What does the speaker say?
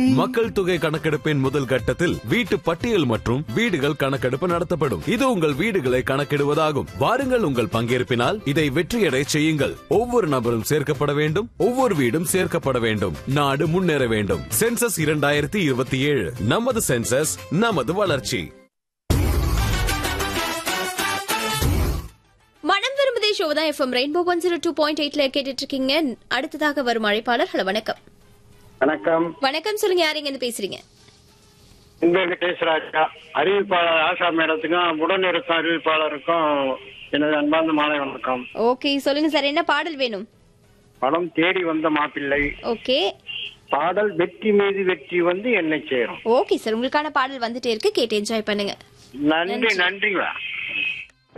மக்கள் தொகை கணக்கெடுப்பின் முதல் கட்டத்தில் வீட்டு பட்டியல் மற்றும் வீடுகள் கணக்கெடுப்பு நடத்தப்படும் இது உங்கள் வீடுகளை கணக்கிடுவதாகும் வாருங்கள் உங்கள் பங்கேற்பினால் இதை வெற்றியடை செய்யுங்கள் ஒவ்வொரு நபரும் சேர்க்கப்பட வேண்டும் ஒவ்வொரு வீடும் சேர்க்கப்பட வேண்டும் நாடு முன்னேற வேண்டும் சென்சஸ் இரண்டாயிரத்தி இருபத்தி ஏழு நமது சென்சஸ் நமது வளர்ச்சி மனம் விரும்புதே ஷோ தான் FM rainbow one zero two point எயிட்ல கேட்டுட்டு இருக்கீங்க அடுத்ததாக வரும் அழைப்பாளர் ஹலோ வணக்கம் வணக்கம் வணக்கம் சொல்லுங்க யார் இங்க இருந்து பேசுறீங்க இந்த வெங்கடேஸ்வராஜா அறிவிப்பாளர் ஆஷா மேடத்துக்கும் உடன் இருக்கும் அறிவிப்பாளருக்கும் எனது அன்பார்ந்த மாலை வணக்கம் ஓகே சொல்லுங்க சார் என்ன பாடல் வேணும் படம் தேடி வந்த மாப்பிள்ளை ஓகே பாடல் வெற்றி மீது வெற்றி வந்து என்னை சேரும் ஓகே சார் உங்களுக்கான பாடல் வந்துட்டே இருக்கு கேட்டு என்ஜாய் பண்ணுங்க நன்றி நன்றிங்களா